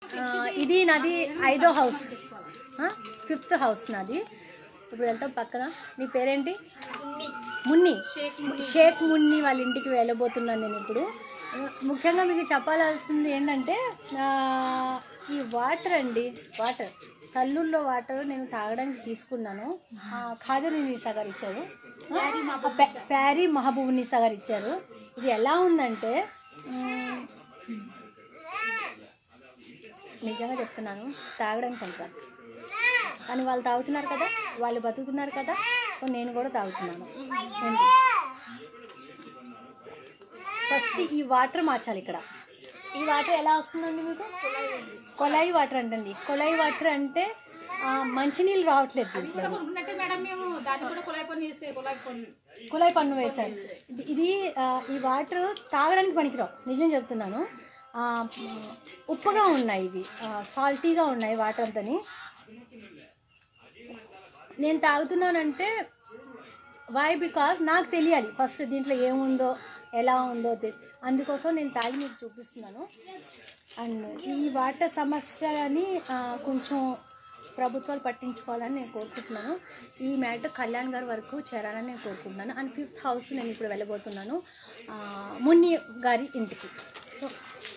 ఆ, ఇది నాది ఐదో హౌస్ ఫిఫ్త్ హౌస్ నాది ఇప్పుడు వెళ్తాం పక్కన నీ పేరేంటి మున్ని షేక్ మున్ని వాళ్ళ ఇంటికి వెళ్ళబోతున్నాను నేను ఇప్పుడు ఆ, ముఖ్యంగా మీకు చెప్పాల్సింది ఏంటంటే ఆ, ఈ వాటర్ అండి వాటర్ కల్లుల్లో వాటర్ నేను తాగడానికి తీసుకున్నాను ఆ, ఖాదర్ నిసా గారు ఇచ్చారు ఆ, ప్యా- ప్యారీ మహబూబ్ నిసా గారు ఇచ్చారు ఇది ఎలా ఉందంటే మ్, నిజంగా చెప్తున్నాను తాగడానికి పనికిరాదు కానీ వాళ్ళు తాగుతున్నారు కదా వాళ్ళు బతుకుతున్నారు కదా సో నేను కూడా తాగుతున్నాను ఏంటి? ఫస్ట్ ఈ వాటర్ మార్చాలి ఇక్కడ ఈ వాటర్ ఎలా వస్తుందండి మీకు కొలాయి వాటర్ అంటండి కొలాయి వాటర్ అంటే ఆ, మంచినీళ్ళు రావట్లేదు దీంట్లో కొనుక్కున్నట్టే మేడం మేము దాన్ని కూడా కుళాయి పని చేసే కుళాయి పని కుళాయి పన్ను వేశారు ఇది- ఇది ఆ, ఈ వాటర్ తాగడానికి పనికిరావు నిజం చెప్తున్నాను ఆ, ఉప్పుగా ఉన్నాయి ఇవి సాల్టీగా ఉన్నాయి వాటర్ అంతని నేను తాగుతున్నానంటే వై బికాస్ నాకు తెలియాలి ఫస్ట్ దీంట్లో ఏముందో ఎలా ఉందో తె- అందుకోసం నేను తాగి మీకు చూపిస్తున్నాను అండ్ ఈ వాటర్ సమస్యని ఆ, కొంచెం ప్రభుత్వాలు పట్టించుకోవాలని నేను కోరుకుంటున్నాను ఈ మ్యాటర్ కళ్యాణ్ గారి వరకు చేరాలని నేను కోరుకుంటున్నాను అండ్ ఫిఫ్త్ హౌస్ నేను ఇప్పుడు వెళ్ళబోతున్నాను ఆ, మున్ని గారి ఇంటికి సో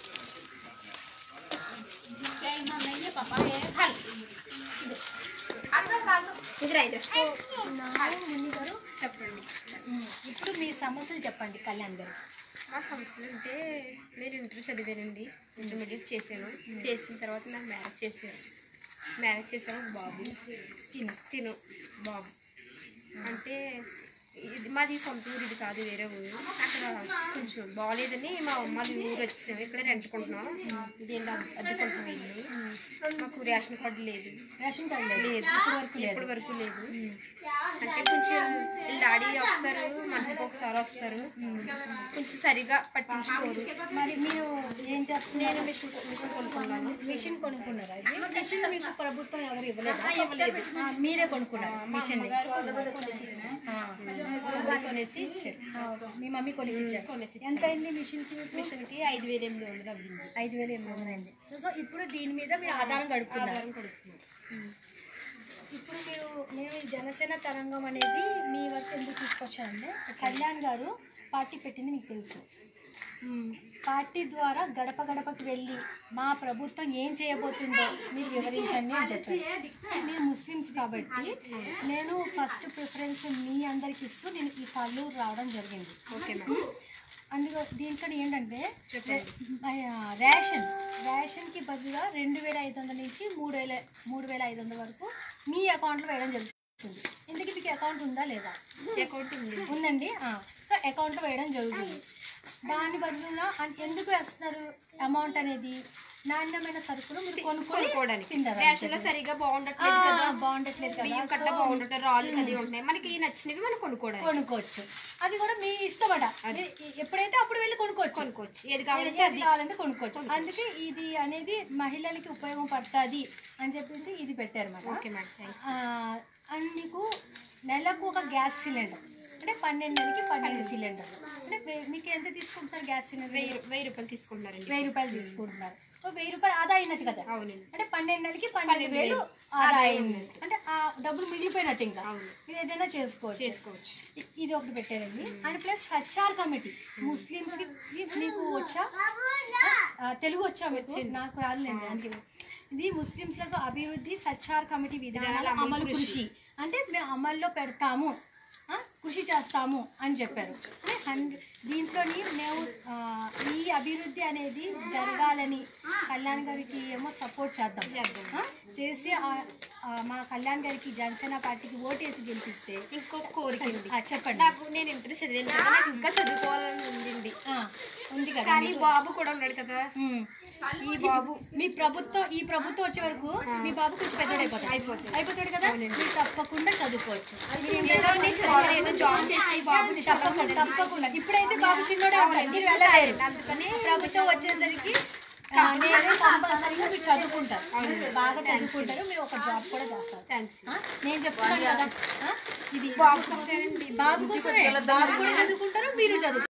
మున్ని గారు చెప్పండి ఇప్పుడు మీ సమస్యలు చెప్పండి కళ్యాణ్ గారు మా సమస్యలు అంటే నేను ఇంటర్ చదివానండి ఇంటర్మీడియట్ చేశాను చేసిన తర్వాత నాకు మ్యారేజ్ చేశాను మ్యారేజ్ చేశాను ఒక బాబు తిను తిను బాబు అంటే ఇది మాది సొంత ఊరు ఇది కాదు వేరే ఊరు అక్కడ కొంచెం బాగాలేదని మా అమ్మ ఊరు వచ్చేసాము ఇక్కడ రెంట్కుంటున్నాం ఇదేంటి అద్దెకుంటున్నాం ఇల్లు మాకు రేషన్ కార్డు లేదు రేషన్ కార్డు లేదు లేదు ఇప్పటి వరకు లేదు ఇప్పటి వరకు లేదు అంటే కొంచెం వీళ్ళ డాడీ వస్తారు మంత్కి ఒకసారి వస్తారు కొంచెం సరిగా పట్టించుకోరు మరి మీరు ఏం చేస్తున్నారు నేను మిషన్ మిషన్ కొనుక్కున్నాను మిషన్ కొనుక్కున్నారా ఇది మిషన్ మీకు ప్రభుత్వం ఎవరు ఇవ్వలేదా ఆ, ఇవ్వలేదు. ఆ, మీరే కొనుక్కున్నారు మిషన్ కొనేసి ఇచ్చారు మీ మమ్మీ కొలిసి ఇచ్చారు కొనేసి ఎంత అయింది మిషన్ కి మిషన్కి ఐదు వేల ఎనిమిది వందలు అవ్వింది ఐదు వేలు ఎనిమిది వందలు అయింది సో ఇప్పుడు దీని మీద మీరు ఆధారం గడుపుతున్నారు ఇప్పుడు మీరు మేము ఈ జనసేన తరంగం అనేది మీ వరకు ఎందుకు తీసుకొచ్చానంటే కళ్యాణ్ గారు పార్టీ పెట్టింది మీకు తెలుసు మ్మ్. పార్టీ ద్వారా గడప గడపకి వెళ్ళి మా ప్రభుత్వం ఏం చేయబోతుందో మీరు వివరించండి అని చెప్పారు మీరు ముస్లిమ్స్ కాబట్టి నేను ఫస్ట్ ప్రిఫరెన్స్ మీ అందరికి ఇస్తూ నేను ఈ కల్లూరు రావడం జరిగింది ఓకే మేడం అందులో దీంట్లో ఏంటంటే ఆ, రేషన్ రేషన్కి బదులుగా రెండు వేల ఐదు వందల నుంచి మూడు వేల మూడు వేల ఐదు వందల వరకు మీ అకౌంట్లో వేయడం జరుగుతుంది ఇందుకు మీకు అకౌంట్ ఉందా లేదా అకౌంట్ ఉంది ఉందండి ఆ, సో అకౌంట్లో వేయడం జరుగుతుంది దాని బదులుగా అన్- ఎందుకు వేస్తున్నారు అమౌంట్ అనేది నాణ్యమైన సరుకులు మీరు కొనుక్కొని కొనుక్కోవడానికి తింటారు రేషన్ లో సరిగా బాగుండట్లేదు కదా బాగుండట్లేదు కదా బియ్యం కట్ట బాగుండటం రాళ్ళు అది ఉంటాయి మనకి నచ్చినవి మనం కొనుక్కోవడానికి కొనుక్కోవచ్చు అది కూడా మీ ఇష్టమట మీరు ఎప్పుడైతే అప్పుడు వెళ్ళి కొనుక్కోవచ్చు కొనుక్కోవచ్చు ఏది కావాలంటే ఏది కావాలంటే కొనుక్కోవచ్చు అందుకే ఇది అనేది మహిళలకి ఉపయోగపడుతుంది అని చెప్పేసి ఇది పెట్టారు అన్నమాట ఓకే మేడం థ్యాంక్స్ అండ్ మీకు నెలకు ఒక గ్యాస్ సిలిండర్ అంటే పన్నెండు నెలలకి పన్నెండు సిలిండర్లు అంటే వే- మీకు ఎంత తీసుకుంటున్నారు గ్యాస్ సిలిండర్ వెయ్యి రూ- వెయ్యి రూపాయలు తీసుకుంటున్నారండి వెయ్యి రూపాయలు తీసుకుంటున్నారు ఓ వెయ్యి రూపాయలు ఆదా అయినట్టు కదా అవునండి అంటే పన్నెండు నెలలకి పన్నెండు వేలు ఆదా అయింది అంటే ఆ డబ్బులు మిగిలిపోయినట్టు ఇంకా మీరు ఏదైనా చేసుకోవచ్చు చేసుకోవచ్చు ఇ- ఇది ఒకటి పెట్టారండి and plus HR committee Muslims కి ఇ- మీకు వచ్చా ఆ, తెలుగు వచ్చా మీకు నాకు రాదులేండి అందుకే ఇది ముస్లింస్లకు అభివృద్ధి సచ్చార్ కమిటీ విధానాల అమలు కృషి అంటే మేము అమల్లో పెడతాము ఆ, కృషి చేస్తాము అని చెప్పారు అంటే హండ్రెడ్ దీంట్లోని మేము ఆ, ఈ అభివృద్ధి అనేది జరగాలని కళ్యాణ్ గారికి ఏమో సపోర్ట్ చేద్దాం ఆ, చేసి ఆ- ఆ, మా కళ్యాణ్ గారికి జనసేన పార్టీకి ఓటేసి గెలిపిస్తే ఇంకొక కోరిక ఉంది ఆ, చెప్పండి నాకు నేను ఇంటర్ చదివాను కదా నాకు ఇంకా చదువుకోవాలని ఉండింది ఆ, ఉంది కదా కానీ బాబు కూడా ఉన్నాడు కదా ఉమ్. ఈ బాబు మీ ప్రభుత్వం ఈ ప్రభుత్వం వచ్చే వరకు మీ బాబు కొంచెం పెద్దోడు అయిపోతాడు అయిపోతాడు. అయిపోతాడు కదా మీరు తప్పకుండా చదువుకోవచ్చు మీరు ఏం ఏదో నేను చదివాను ఏదో జాబ్ చేసి బాబు తప్పకుండా తప్పకుండా ఇప్పుడైతే బాబు చిన్నోడే ఉంటాడు మీరు వెళ్ళలేరు అందుకని ప్రభుత్వం వచ్చేసరికి ఆ, నేను కంపల్సరీగా మీరు చదువుకుంటారు బాగా చదువుకుంటారు మీరు ఒక జాబ్ కూడా చేస్తారు థ్యాంక్స్ ఆ, నేను చెప్తాను కదా ఆ, ఇది బాబు చూసానండి బాబు కోసమే బాబు కూడా చదువుకుంటారు మీరు చదువు